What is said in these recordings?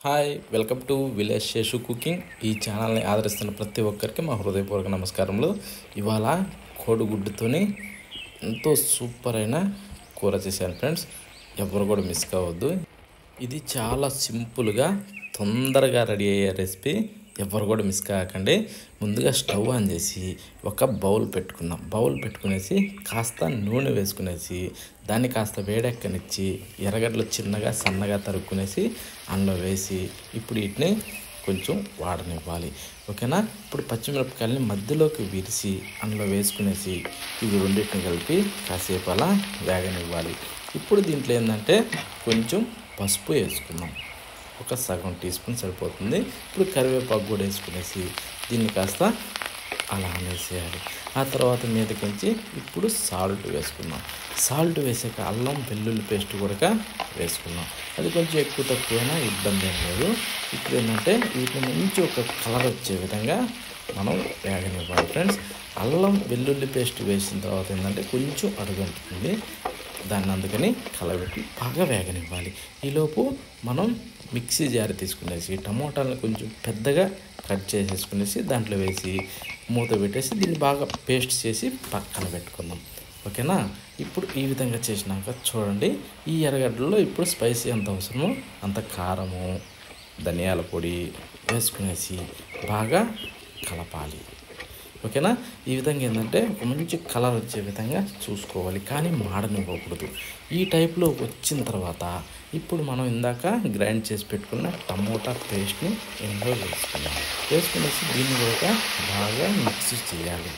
hi welcome to village Seshu cooking ఈ ఛానల్ని ఆదరిస్తున్న ప్రతి ఒక్కరికి మా హృదయపూర్వక నమస్కారములు ఇవాళ కోడిగుడ్డుతోని ఎంతో సూపర్ అయిన కూర చేశాను ఫ్రెండ్స్ ఎవరు కూడా మిస్ కావద్దు ఇది చాలా సింపుల్గా తొందరగా రెడీ అయ్యే రెసిపీ ఎవరు కూడా మిస్ కాకండి ముందుగా స్టవ్ ఆన్ చేసి ఒక బౌల్ పెట్టుకుందాం బౌల్ పెట్టుకునేసి కాస్త నూనె వేసుకునేసి దాన్ని కాస్త వేడెక్కనిచ్చి ఎర్రగడ్డలు చిన్నగా సన్నగా తరుక్కునేసి అందులో వేసి ఇప్పుడు వీటిని కొంచెం వాడనివ్వాలి ఓకేనా ఇప్పుడు పచ్చిమిరపకాయలని మధ్యలోకి విరిసి అందులో వేసుకునేసి ఇవి రెండింటిని కలిపి కాసేపు అలా వేగనివ్వాలి ఇప్పుడు దీంట్లో ఏంటంటే కొంచెం పసుపు వేసుకుందాం ఒక సగం టీ స్పూన్ సరిపోతుంది ఇప్పుడు కరివేపాకు కూడా వేసుకునేసి దీన్ని కాస్త అలా అనేసేయాలి ఆ తర్వాత మీదకించి ఇప్పుడు సాల్ట్ వేసుకుందాం సాల్ట్ వేసాక అల్లం వెల్లుల్లి పేస్ట్ కూడా వేసుకున్నాం అది కొంచెం ఎక్కువ తక్కువైనా ఇబ్బంది ఏం లేదు ఇప్పుడు ఏంటంటే వీటిని మంచి ఒక కలర్ వచ్చే విధంగా మనం వేగనివ్వాలి ఫ్రెండ్స్ అల్లం వెల్లుల్లి పేస్ట్ వేసిన తర్వాత ఏంటంటే కొంచెం అడుగంటుతుంది దాన్ని అందుకని కలబెట్టి బాగా వేగనివ్వాలి ఈలోపు మనం మిక్సీ జార్ తీసుకునేసి టమోటాలను కొంచెం పెద్దగా కట్ చేసేసుకునేసి దాంట్లో వేసి మూత పెట్టేసి దీన్ని బాగా పేస్ట్ చేసి పక్కన పెట్టుకుందాం ఓకేనా ఇప్పుడు ఈ విధంగా చేసినాక చూడండి ఈ ఎర్రగడ్డలో ఇప్పుడు స్పైసీ ఎంత అవసరమో అంత కారము ధనియాల పొడి వేసుకునేసి బాగా కలపాలి ఓకేనా ఈ విధంగా ఏంటంటే ఒక మంచి కలర్ వచ్చే విధంగా చూసుకోవాలి కానీ మాడనివ్వకూడదు ఈ టైప్లో వచ్చిన తర్వాత ఇప్పుడు మనం ఇందాక గ్రైండ్ చేసి పెట్టుకున్న టమోటా పేస్ట్ని ఇందులో వేసుకున్నాం వేసుకునేసి దీన్ని కూడా బాగా మిక్స్ చేయాలి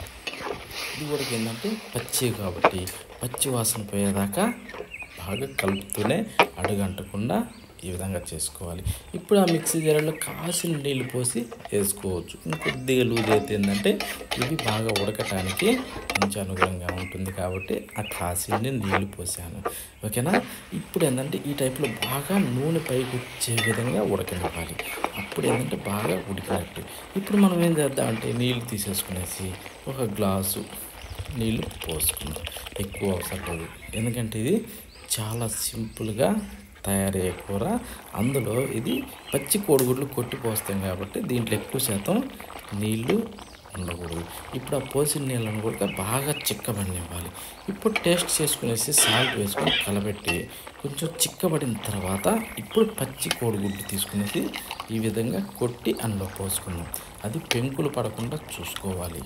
ఇది కూడా ఏంటంటే పచ్చి కాబట్టి పచ్చి వాసన పోయేదాకా బాగా కలుపుతూనే అడుగంటకుండా ఈ విధంగా చేసుకోవాలి ఇప్పుడు ఆ మిక్సీ జార్లో కాసిన నీళ్ళు పోసి వేసుకోవచ్చు ఇంకొద్దిగా లూజ్ అయితే ఏంటంటే ఇవి బాగా ఉడకటానికి మంచి అనుగుణంగా ఉంటుంది కాబట్టి ఆ కాసిన నీళ్ళు పోసాను ఓకేనా ఇప్పుడు ఏంటంటే ఈ టైప్లో బాగా నూనె పైకి వచ్చే విధంగా ఉడకనివ్వాలి అప్పుడు ఏంటంటే బాగా ఉడికినట్టు ఇప్పుడు మనం ఏం చేద్దామంటే నీళ్ళు తీసేసుకునేసి ఒక గ్లాసు నీళ్ళు పోసుకుందాం ఎక్కువ అవసరం లేదు ఎందుకంటే ఇది చాలా సింపుల్గా తయారయ్యే కూర అందులో ఇది పచ్చి కోడిగుడ్లు కొట్టి పోస్తాం కాబట్టి దీంట్లో ఎక్కువ శాతం నీళ్ళు ఉండకూడదు ఇప్పుడు ఆ పోసిన నీళ్ళను కూడా బాగా చిక్కబడినివ్వాలి ఇప్పుడు టేస్ట్ చేసుకునేసి సాల్ట్ వేసుకొని కలబెట్టి కొంచెం చిక్కబడిన తర్వాత ఇప్పుడు పచ్చి కోడిగుడ్డు తీసుకునేసి ఈ విధంగా కొట్టి అందులో పోసుకుందాం అది పెంకులు పడకుండా చూసుకోవాలి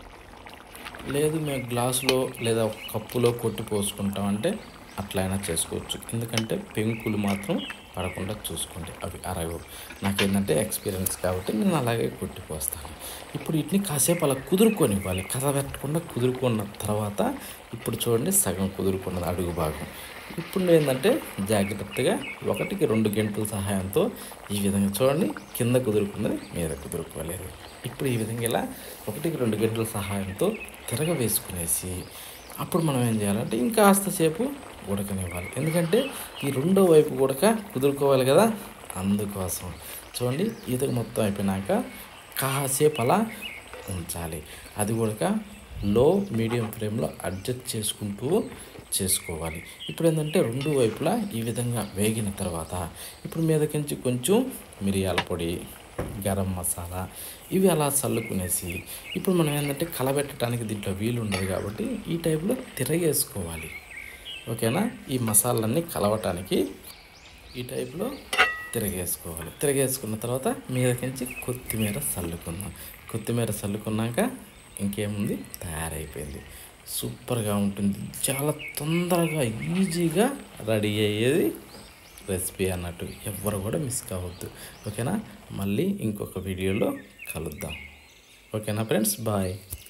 లేదు మేము గ్లాసులో లేదా ఒక కప్పులో కొట్టి పోసుకుంటామంటే అట్లయినా చేసుకోవచ్చు ఎందుకంటే పెంకులు మాత్రం పడకుండా చూసుకోండి అవి అరగవు నాకేంటంటే ఎక్స్పీరియన్స్ కాబట్టి నేను అలాగే కొట్టి పోస్తాను ఇప్పుడు వీటిని కాసేపు అలా కుదురుకొని ఇవ్వాలి కథ పెట్టకుండా కుదురుకున్న తర్వాత ఇప్పుడు చూడండి సగం కుదురుకున్నది అడుగు భాగం ఇప్పుడు ఏంటంటే జాగ్రత్తగా ఒకటికి రెండు గంటల సహాయంతో ఈ విధంగా చూడండి కింద కుదురుకున్నది మీద కుదురుకోలేదు ఇప్పుడు ఈ విధంగా ఇలా ఒకటికి రెండు గంటల సహాయంతో తిరగ వేసుకునేసి అప్పుడు మనం ఏం చేయాలంటే ఇంకాస్త సేపు ఉడకనివ్వాలి ఎందుకంటే ఈ రెండో వైపు ఉడక కుదురుకోవాలి కదా అందుకోసం చూడండి ఈతకు మొత్తం అయిపోయినాక కాసేపు అలా ఉంచాలి అది కూడా లో మీడియం ఫ్లేమ్లో అడ్జస్ట్ చేసుకుంటూ చేసుకోవాలి ఇప్పుడు ఏంటంటే రెండు వైపులా ఈ విధంగా వేగిన తర్వాత ఇప్పుడు మీదకించి కొంచెం మిరియాల పొడి గరం మసాలా ఇవి అలా చల్లుకునేసి ఇప్పుడు మనం ఏంటంటే కలబెట్టడానికి దీంట్లో వీలు ఉండదు కాబట్టి ఈ టైప్లో తిరగేసుకోవాలి ఓకేనా ఈ మసాలన్నీ కలవటానికి ఈ టైప్లో తిరగేసుకోవాలి తిరగేసుకున్న తర్వాత మీదకించి కొత్తిమీర చల్లుకుందాం కొత్తిమీర చల్లుకున్నాక ఇంకేముంది తయారైపోయింది సూపర్గా ఉంటుంది చాలా తొందరగా ఈజీగా రెడీ అయ్యేది రెసిపీ అన్నట్టు ఎవ్వరు కూడా మిస్ కావద్దు ఓకేనా మళ్ళీ ఇంకొక వీడియోలో కలుద్దాం ఓకేనా ఫ్రెండ్స్ బాయ్